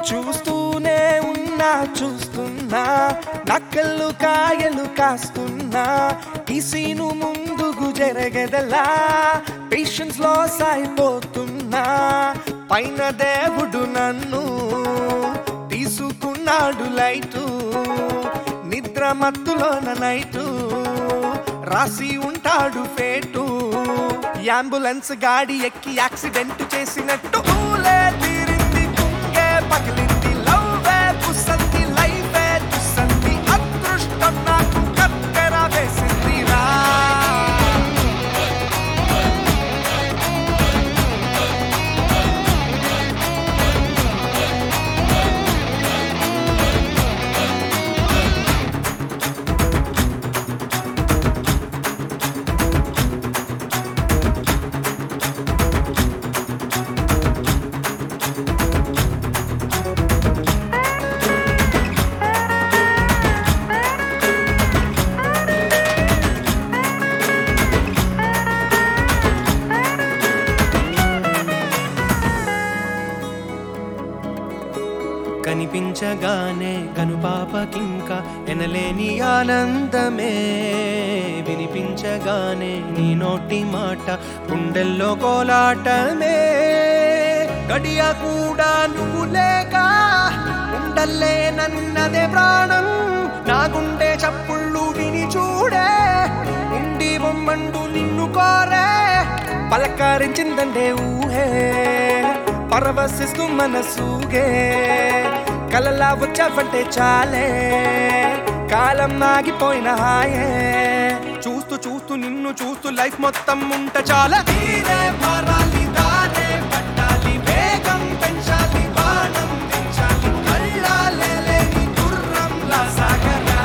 చూస్తూనే ఉన్నా చూస్తున్నా నక్కలు కాయలు కాస్తున్నా ఈ సీను ముందుకు జరగదలా పేషెన్స్ లాస్ అయిపోతున్నా పైన దేవుడు నన్ను తీసుకున్నాడు లైటు నిద్ర మత్తులోన నైటు రాసి ఉంటాడు ఫేటు అంబులెన్స్ గాడి ఎక్కి యాక్సిడెంట్ చేసినట్టు ఊలే తీరింది కుంగే పగిలింది లవ్వే పుసంది లైఫే తుసంది అదృష్టం నాకు కత్తెర వేసింది రా కనిపించగానే కనుపాపకింక ఎనలేని ఆనందమే వినిపించగానే నీ నోటి మాట గుండెల్లో కోలాటమే గడియ కూడా నువ్వు లేక ఉండలే నన్నదే ప్రాణం నా గుండె చప్పుళ్ళు విని చూడే ఉండి బొమ్మండు నిన్ను కోరే పలకారించిందండే ఊహే పరవశిస్తూ మనసూగే కలలా వచ్చావంటే చాలే కాలం ఆగిపోయిన హాయే చూస్తూ చూస్తూ నిన్ను చూస్తూ లైఫ్ మొత్తం ఉంట చాలా తీరే మారాలి దారే పట్టాలి వేగం పెంచాలి బాణం పెంచాలి కళ్ళాలే లేని గుర్రంలా సాగరా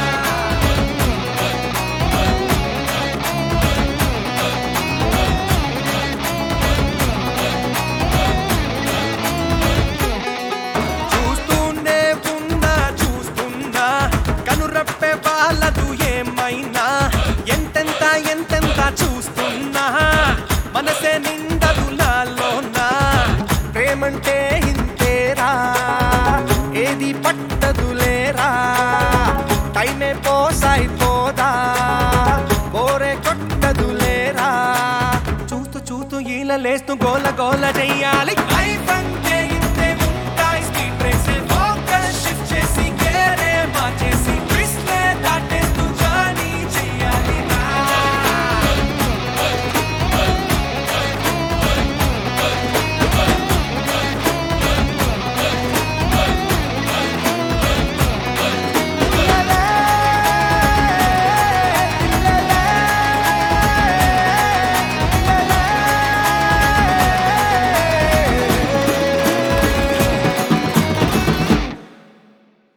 చూస్తూనే ఉన్నా చూస్తున్నా కనురప్పే వాళ్ళదు ఏమైనా ఎంతెంత ఎంతెంత చూస్తున్నా మనసే నిండదు నాలోనా ప్రేమంటే ఇంతేరా ఏది పట్టదులేరా టైమే పోసాయిపోదా బోరే కొట్టదులేరా చూస్తూ చూస్తూ ఈల లేస్తూ గోల గోల చెయ్యాలి లైఫ్ అంటే ఇంతే ఉంటాయి స్పీడ్ రేసే ఫోకస్ షిఫ్ట్ చేసి గేరే మార్చేసి